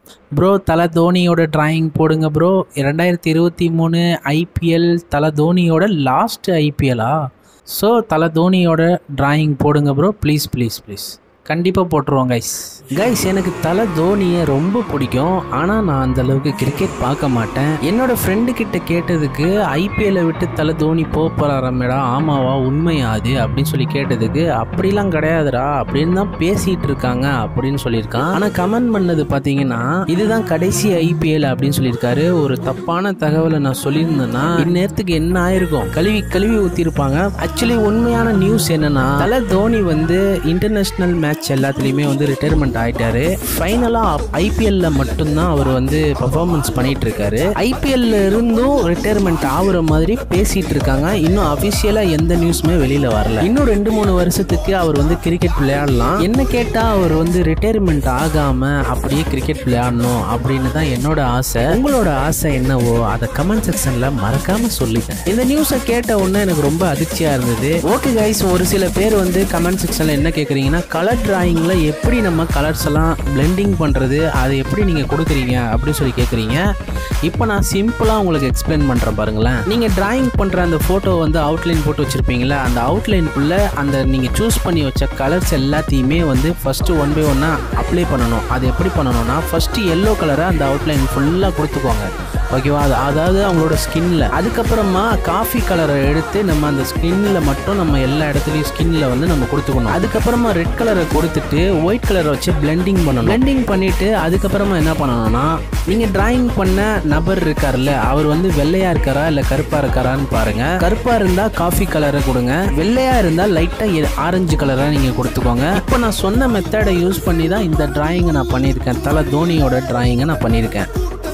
bro தலை தோனியோட drawing போடுங்க ப்ரோ ரெண்டாயிரத்தி இருபத்தி மூணு ஐபிஎல் தலை தோனியோட லாஸ்ட் ஐபிஎலா ஸோ தலை தோனியோட டிராயிங் போடுங்க ப்ரோ ப்ளீஸ் ப்ளீஸ் ப்ளீஸ் கண்டிப்பாக போட்டுருவோம் கைஸ் கைஸ் எனக்கு தலை தோனியை ரொம்ப பிடிக்கும் ஆனால் நான் அந்த அளவுக்கு கிரிக்கெட் பார்க்க மாட்டேன் என்னோட ஃப்ரெண்டு கிட்ட கேட்டதுக்கு ஐபிஎல்லை விட்டு தலை தோனி போக போகிறாரமேடா ஆமாவா உண்மையா அது அப்படின்னு சொல்லி கேட்டதுக்கு அப்படிலாம் கிடையாதுடா அப்படின்னு தான் பேசிட்டு இருக்காங்க அப்படின்னு சொல்லியிருக்கான் ஆனால் கமெண்ட் பண்ணது பார்த்தீங்கன்னா இதுதான் கடைசி ஐபிஎல் அப்படின்னு சொல்லியிருக்காரு ஒரு தப்பான தகவலை நான் சொல்லியிருந்தேன்னா இந்நேரத்துக்கு என்ன ஆயிருக்கும் கழுவி கழுவி ஊற்றிருப்பாங்க ஆக்சுவலி உண்மையான நியூஸ் என்னன்னா தலை தோனி வந்து இன்டர்நேஷனல் மேட்ச் எல்லாத்துலேயுமே வந்து ரிட்டையர்மெண்ட் ஆயிட்டாரு ஃபைனலாக ஐபிஎல்ல மட்டும்தான் அவர் வந்து பர்ஃபார்மன்ஸ் பண்ணிட்டு இருக்காரு ஐபிஎல்ல இருந்தும் ரிட்டையர்மெண்ட் ஆகுற மாதிரி பேசிட்டு இருக்காங்க இன்னும் அஃபிஷியலாக எந்த நியூஸுமே வெளியில வரல இன்னும் ரெண்டு மூணு வருஷத்துக்கு அவர் வந்து கிரிக்கெட் விளையாடலாம் என்ன கேட்டால் அவர் வந்து ரிட்டையர்மெண்ட் ஆகாம அப்படியே கிரிக்கெட் விளையாடணும் அப்படின்னு தான் என்னோட ஆசை உங்களோட ஆசை என்னவோ அதை கமெண்ட் செக்ஷன்ல மறக்காம சொல்லுங்க இந்த நியூஸை கேட்ட உடனே எனக்கு ரொம்ப அதிர்ச்சியா இருந்தது ஓகே கைஸ் ஒரு சில பேர் வந்து கமெண்ட் செக்ஷன்ல என்ன கேட்குறீங்கன்னா கலர் டிராயிங்ல எப்படி நம்ம கலர்ஸ் எல்லாம் பிளெண்டிங் பண்றது அதை எப்படி நீங்க கொடுக்குறீங்க அப்படின்னு சொல்லி கேட்குறீங்க இப்போ நான் சிம்பிளாக உங்களுக்கு எக்ஸ்பிளைன் பண்ணுறேன் பாருங்களேன் நீங்கள் டிராயிங் பண்ணுற அந்த ஃபோட்டோ வந்து அவுட்லைன் போட்டு வச்சுருப்பீங்களா அந்த அவுட்லைனுக்குள்ளே அந்த நீங்கள் சூஸ் பண்ணி வச்ச கலர்ஸ் எல்லாத்தையுமே வந்து ஃபஸ்ட்டு ஒன் பை ஒன்னாக அப்ளை பண்ணணும் அது எப்படி பண்ணணும்னா ஃபஸ்ட்டு எல்லோ கலரை அந்த அவுட்லைன் ஃபுல்லாக கொடுத்துக்கோங்க ஓகேவா அது அதாவது அவங்களோட ஸ்கின்ல அதுக்கப்புறமா காஃபி கலரை எடுத்து நம்ம அந்த ஸ்கின்ல மட்டும் நம்ம எல்லா இடத்துலையும் ஸ்கின்ல வந்து நம்ம கொடுத்துக்கணும் அதுக்கப்புறமா ரெட் கலரை கொடுத்துட்டு ஒயிட் கலரை வச்சு பிளெண்டிங் பண்ணணும் பிளெண்டிங் பண்ணிட்டு அதுக்கப்புறமா என்ன பண்ணணும்னா நீங்க டிராயிங் பண்ண நபர் இருக்காருல்ல அவர் வந்து வெள்ளையா இருக்காரா இல்ல கருப்பா இருக்காரான்னு பாருங்க கருப்பா இருந்தா காஃபி கலரை கொடுங்க வெள்ளையா இருந்தா லைட்டா ஆரஞ்சு கலரா நீங்க கொடுத்துக்கோங்க இப்போ நான் சொன்ன மெத்தடை யூஸ் பண்ணி தான் இந்த டிராயிங்கை நான் பண்ணியிருக்கேன் தலை தோனியோட டிராயிங்கை நான் பண்ணியிருக்கேன்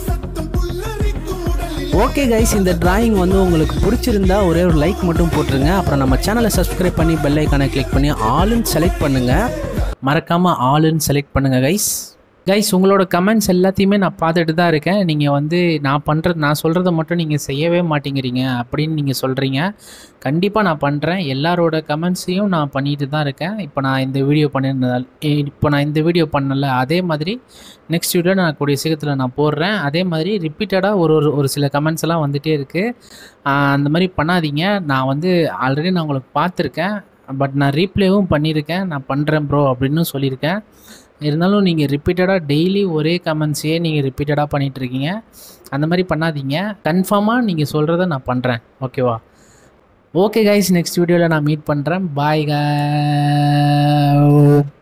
ஓகே கைஸ் இந்த டிராயிங் வந்து உங்களுக்கு பிடிச்சிருந்தா ஒரே ஒரு லைக் மட்டும் போட்டுருங்க அப்புறம் நம்ம சேனலை சப்ஸ்கிரைப் பண்ணி பெல் ஐக்கானை கிளிக் பண்ணி ஆளுன்னு செலக்ட் பண்ணுங்கள் மறக்காமல் ஆளுன்னு செலக்ட் பண்ணுங்கள் கைஸ் கைஸ் உங்களோட கமெண்ட்ஸ் எல்லாத்தையுமே நான் பார்த்துட்டு தான் இருக்கேன் நீங்கள் வந்து நான் பண்ணுறது நான் சொல்கிறத மட்டும் நீங்கள் செய்யவே மாட்டேங்கிறீங்க அப்படின்னு நீங்கள் சொல்கிறீங்க கண்டிப்பாக நான் பண்ணுறேன் எல்லாரோட கமெண்ட்ஸையும் நான் பண்ணிட்டு தான் இருக்கேன் இப்போ நான் இந்த வீடியோ பண்ணியிருந்தால் இப்போ நான் இந்த வீடியோ பண்ணல அதே மாதிரி நெக்ஸ்ட் வீடியோ நான் கூடிய சீக்கிரத்தில் நான் போடுறேன் அதே மாதிரி ரிப்பீட்டடாக ஒரு ஒரு ஒரு சில கமெண்ட்ஸ் எல்லாம் வந்துகிட்டே இருக்குது அந்த மாதிரி பண்ணாதீங்க நான் வந்து ஆல்ரெடி நான் உங்களுக்கு பார்த்துருக்கேன் பட் நான் ரீப்ளேவும் பண்ணியிருக்கேன் நான் பண்ணுறேன் ப்ரோ அப்படின்னு சொல்லியிருக்கேன் இருந்தாலும் நீங்கள் ரிப்பீட்டடாக டெய்லி ஒரே கமெண்ட்ஸையே நீங்கள் ரிப்பீட்டடாக பண்ணிகிட்ருக்கீங்க அந்த மாதிரி பண்ணாதீங்க கன்ஃபார்மாக நீங்கள் சொல்கிறத நான் பண்ணுறேன் ஓகேவா ஓகே கைஸ் நெக்ஸ்ட் வீடியோவில் நான் மீட் பண்ணுறேன் பாய்